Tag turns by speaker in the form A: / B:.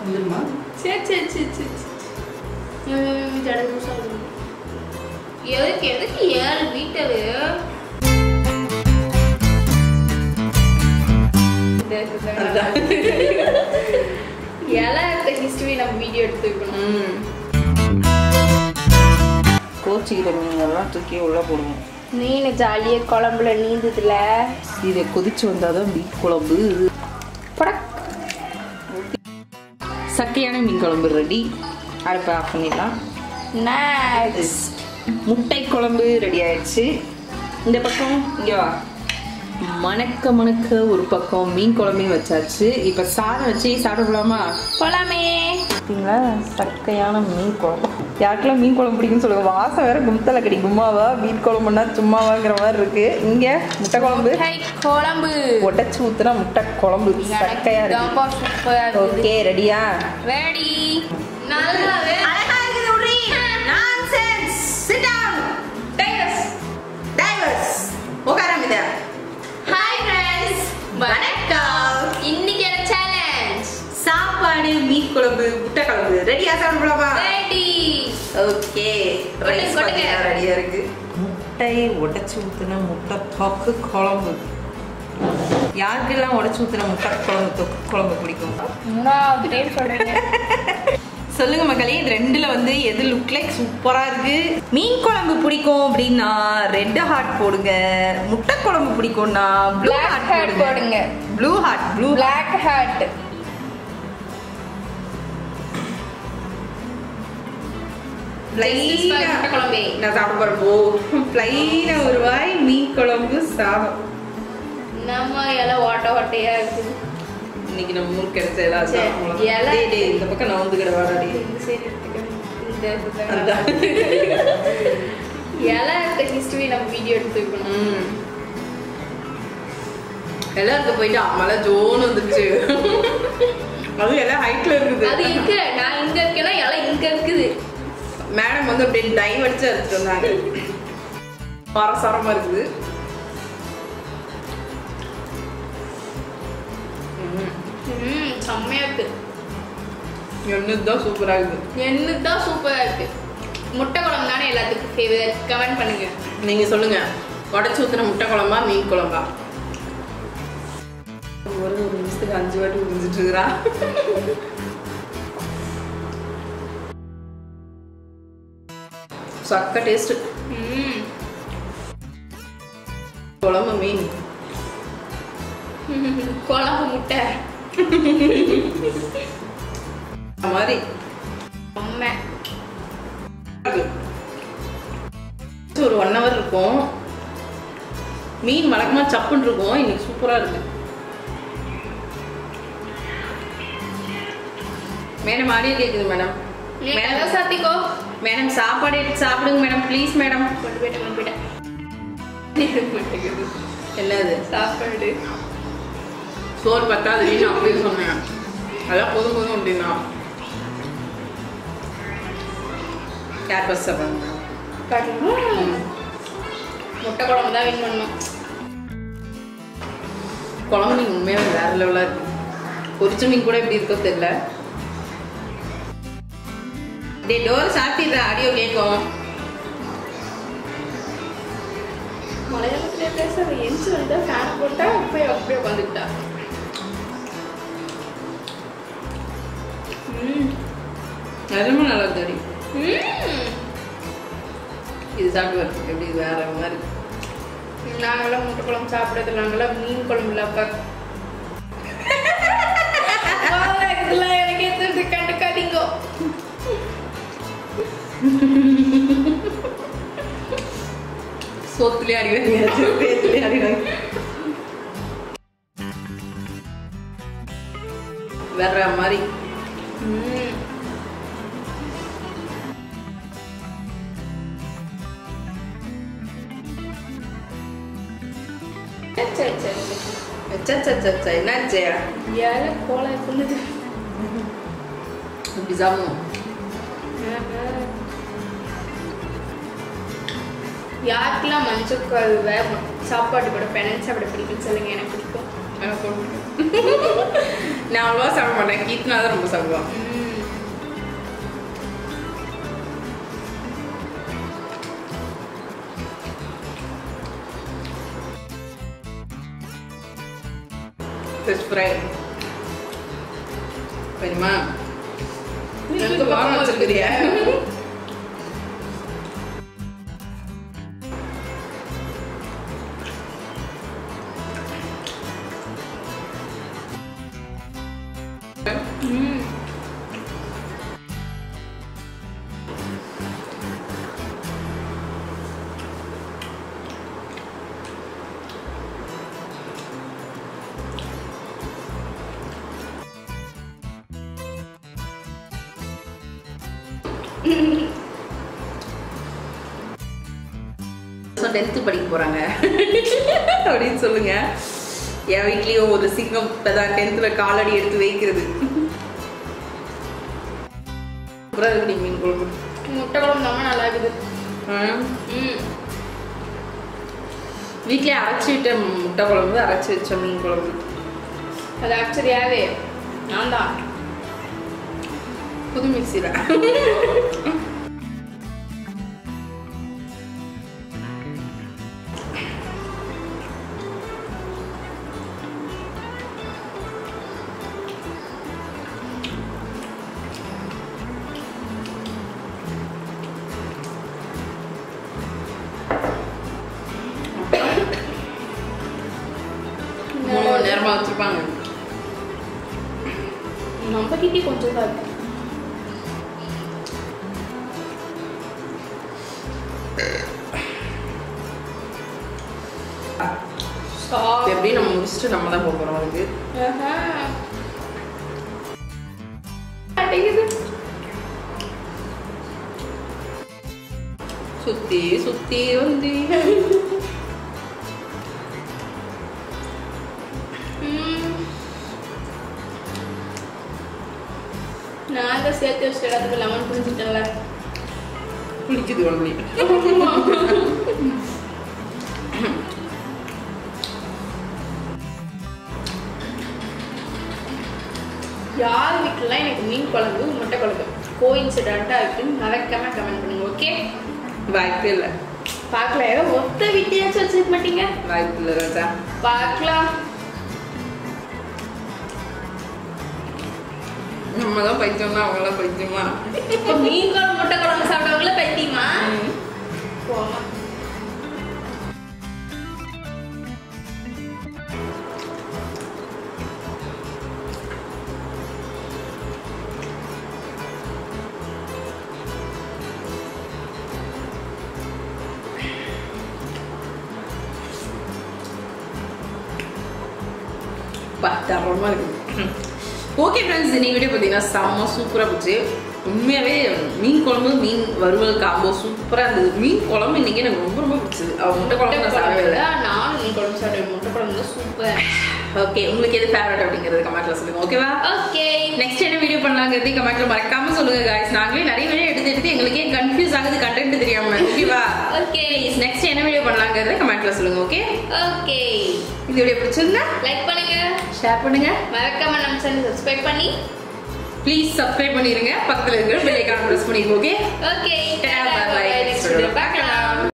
A: வந்துருமா
B: சரி சரி சரி சரி சரி ஜடகு சொல்லுங்க எதுக்கு எதுக்கு ஏழு வீட்டரு இலை ஹிஸ்டரி நம்ம வீடியோ எடுத்துக்கணும்
A: ம் கோச்சிக்கிற மீனெல்லாம் தூக்கி உள்ள போடுவோம்
B: மீன் ஜாலியாக குழம்புல நீந்ததுல
A: இதை கொதிச்சு வந்தாதான் மீன் குழம்பு
B: படக்
A: சக்கையான மீன் குழம்பு ரெடி அடுப்பை ஆஃப் பண்ணிடலாம்
B: நெக்ஸ்ட்
A: முட்டை குழம்பு ரெடி ஆயிடுச்சு இந்த பக்கம் இங்கே வா மணக்க மணக்க ஒரு பக்கம் மீன் குழம்பையும் வச்சாச்சு இப்போ சாதம் வச்சு சாப்பிட போலாமா
B: போலாமே
A: பார்த்தீங்களா சக்கையான மீன் குழம்பு யாருக்கெல்லாம் மீன் குழம்பு பிடிக்கும்னு சொல்லுங்க வாசம் வேற கும்தலை கடி கும்மாவா மீன் குழம்புனா சும்மாவாங்கிற மாதிரி இருக்கு இங்க முட்டை குழம்பு
B: முட்டை குழம்பு
A: உடச்சு ஊத்துனா முட்டை குழம்பு சக்கையா இருக்கு
B: ரொம்ப சூப்பரா இருக்குது
A: ஓகே ரெடியா
B: ரெடி நல்லாவே
A: அழகா இருக்குது உரி nonsense sit down divorce divorce உட்காராமிதா
B: ஹாய் ஃப்ரெண்ட்ஸ்
A: வணக்கம்.
B: இன்னைக்கு என்ன சேலஞ்ச்
A: சாப்பாடு மீன் குழம்பு முட்டை குழம்பு ரெடியா சாப்பிடலாமா
B: ரெடி
A: ஓகே
B: கொட்டுங்க,
A: ரைஸ்
B: கொட்டுங்க.
A: ரெடியா இருக்கு முட்டை உடைச்சு ஊத்துன முட்டை தொக்கு குழம்பு யாருக்கெல்லாம் உடைச்சு ஊத்துன முட்டை குழம்பு தொக்கு குழம்பு பிடிக்கும்
B: மூணாவது டைம் சொல்றீங்க
A: சொல்லுங்க மக்களே இது ரெண்டுல வந்து எது லுக் லைக் சூப்பரா இருக்கு மீன் குழம்பு பிடிக்கும் அப்படின்னா ரெட் ஹார்ட் போடுங்க முட்டை குழம்பு பிடிக்கும்னா ப்ளூ
B: Black
A: ஹார்ட்
B: heart
A: போடுங்க
B: போடுங்க.
A: Blue heart blue
B: black heart முட்டை குழம்பு.
A: நான் சாப்பிட போறேன் ஓ பிளைனா ஒரு வாய் மீன் குழம்பு சாதம்
B: நம்ம இலை ஓட்ட ஓட்டையா இருக்குது
A: இன்னைக்கு நம்ம ஊருக்கு கிடைச்ச எல்லாம்
B: சரி,
A: சாப்பிடலாம்.
B: இலை.
A: டேய், டேய், இந்த பக்கம் நான் வந்து கிடவாடா
B: இந்த சைடு எடுத்துக்கணும் இந்த
A: அதான்.
B: இலை ஹிஸ்டரி நம்ம வீடியோ எடுத்துக்கணும்
A: ம். எல்லாருக்கும் போயிட்டு மழை ஜோன்னு வந்துருச்சு அது எல்லாம் ஹைட்ல இருக்குது
B: அது இருக்கு நான் இங்க இருக்கேன்னா இலை இங்க இருக்குது
A: மேடம் வந்து அப்படியே டைவ் அடிச்சு எடுத்துட்டு வந்தாங்க பரசரமா இருக்குது ம்.
B: ம் செம்மையா இருக்கு
A: என்னதுதான் சூப்பரா இருக்குது
B: என்னது தான் சூப்பரா இருக்கு முட்டை குழம்பு தானே எல்லாத்துக்கும் ஃபேவரட் கமெண்ட் பண்ணுங்க
A: நீங்க சொல்லுங்க உடச்சு ஊத்துன முட்டை குழம்பா மீன் குழம்பா ஒரு ஒரு நிமிஷத்துக்கு அஞ்சு வாட்டி உறிஞ்சிட்டு இருக்கிறா சக்க டேஸ்ட்
B: ம்
A: குழம்பு மீன்
B: குழம்பு முட்டை
A: அந்த மாதிரி
B: செம்ம
A: இருக்கு. ஒரு ஒன் ஹவர் இருக்கும் மீன் வழக்கமா சப்புன்னு இருக்கும் இன்னைக்கு சூப்பரா இருக்கு மேடம் ஆடியோ கேக்குது மேடம்
B: நீ
A: மேடம்
B: எதை சாத்திக்கோ
A: மேடம் சாப்பாடு எடுத்து சாப்பிடுங்க மேடம் ப்ளீஸ் மேடம்
B: கொண்டு போயிட்டேன் கொண்டு போயிட்டேன் மாட்டேங்குது
A: என்னது
B: சாப்பாடு
A: சோறு பத்தாது வீண் அப்படின்னு சொன்னேன் அதான் போதும் போதும் அப்படின்னா யார் பஸ் சாப்பிடுங்க
B: காட்டணும் முட்டை குழம்பு தான் வின் பண்ணணும்
A: குழம்பு மீன் உண்மையாக வேற லெவலாக இருக்கு பொரிச்ச மீன் கூட எப்படி இருக்கோ தெரியல டே டோர் சாத்திடுற ஆடியோ கேட்கும்
B: மலையாளத்துல பேச அவ எஞ்சி வந்தா ஃபேன் போட்டா போய் அப்படியே உட்காந்துக்கிட்டா ம்
A: நிஜமா நல்லா தெரியும்
B: ம்
A: இது சாப்பிட்டு வர எப்படி இது வேற மாதிரி
B: நாங்களாம் முட்டை குழம்பு சாப்பிட்றது நாங்களாம் மீன் குழம்புல அப்ப இதெல்லாம் எனக்கு எது கண்டுக்காதீங்க
A: சோத்துலேயே அடி வாங்கியாச்சு பேத்துலேயே அடி வாங்கி வேற மாதிரி
B: ம் சரி சரி சரி சரி
A: சச்சா என்னாச்சு
B: ஏழை கோலை பண்ணுது
A: இப்படி சாப்பிடணும்
B: யாருக்கெல்லாம் மஞ்சள் கழுவை சாப்பாடு கூட பெனல் சாப்பிட பிடிக்கும் சொல்லுங்க எனக்கு பிடிக்கும்
A: எனக்கு நான் அவ்வளோவா சாப்பிட மாட்டேன் கீத்னா தான் ரொம்ப சாப்பிடுவான்
B: ம்.
A: ஃபிஷ் ஃப்ரை வேணுமா
B: நீ
A: எனக்கு
B: தூக்கி
A: வாரம்
B: பக்கமா
A: வச்சிருக்கிறியா
B: ம்.
A: டென்த்து படிக்க போறாங்க அப்படின்னு சொல்லுங்க என் வீட்லயும் ஒரு சிங்கம் இப்பதான் டென்த்ல காலடி எடுத்து வைக்கிறது அப்புறம் இருக்கு நீ மீன் குழம்பு
B: முட்டை குழம்பு ரொம்ப நல்லா இருக்குது
A: ம்.
B: ம்
A: வீட்லயே அரைச்சி விட்ட முட்டை குழம்பு அரைச்சி வச்ச மீன் குழம்பு
B: அது ஆக்சுவலியாவே நான் தான்
A: புது மிக்சியில் மூணு மணி நேரமா வச்சிருப்பாங்க
B: நம்ம கிட்டே கொஞ்சம் தான் இருக்கு
A: இப்ப எப்படி நம்ம முடிச்சுட்டு நம்ம தான் போக போறோம் அதுக்கு
B: ஆஹா. அடையுது.
A: சுத்தி சுத்தி வந்து
B: ம். நான் தான் சேர்த்து வச்ச இடத்துக்கு லெமன் புரிஞ்சுட்டேன்ல
A: குளிக்குது ஒன்லி
B: யார் வீட்டிலலாம் எனக்கு மீன் குழம்பு முட்டை குழம்பு கோயின்சிடென்ட்டாக இருக்குன்னு மறக்காம கமெண்ட் பண்ணுங்க ஓகே
A: வாய்ப்பே இல்லை
B: பார்க்கல ஏதோ ஒத்த வீட்டையாச்சும் வச்சிருக்க மாட்டீங்க
A: வாய்ப்பு இல்லை ராஜா
B: பார்க்கலாம்
A: நம்ம தான் பைத்தியம்னா அவங்களாம் பைத்தியமா
B: இப்போ மீன் குழம்பு முட்டை குழம்பு சாப்பிட்டவங்கள பைத்தியமா போமா
A: பா தரமாக இருக்கு ஓகே ஃப்ரெண்ட்ஸ் இன்னைக்கு வீடியோ பார்த்தீங்கன்னா செம்ம சூப்பராக போச்சு உண்மையாகவே மீன் குழம்பு மீன் வறுவல் காம்போ சூப்பராக இருந்தது மீன் குழம்பு இன்னைக்கு எனக்கு ரொம்ப ரொம்ப பிடிச்சது அவன் முட்டை குழம்பு நான் சாப்பிடவே இல்லை
B: நானும் மீன் குழம்பு சாப்பிடுவேன் முட்டை குழம்பு தான் சூப்பர்
A: ஓகே உங்களுக்கு எது ஃபேவரட் அப்படிங்கிறது கமெண்ட்ல சொல்லுங்க ஓகேவா
B: ஓகே
A: நெக்ஸ்ட் என்ன வீடியோ பண்ணலாங்கிறது கமெண்ட்ல மறக்காம சொல்லுங்க guys நாங்களே நிறைய வீடியோ எடுத்து எடுத்து எங்களுக்கே கன்ஃபியூஸ் ஆகுது கண்டென்ட் தெரியாம ஓகேவா
B: ஓகே
A: நெக்ஸ்ட் என்ன வீடியோ பண்ணலாங்கிறத கமெண்ட்ல சொல்லுங்க ஓகே
B: ஓகே
A: இந்த வீடியோ பிடிச்சிருந்தா
B: லைக் பண்ணுங்க
A: ஷேர் பண்ணுங்க
B: மறக்காம நம்ம சேனல் சப்ஸ்கிரைப் பண்ணி
A: ப்ளீஸ் சப்ஸ்கிரைப் பண்ணிருங்க பக்கத்துல இருக்கிற பெல் ஐகான் பிரஸ் பண்ணிருங்க ஓகே
B: ஓகே
A: bye bye.
B: நெக்ஸ்ட் பார்க்கலாம்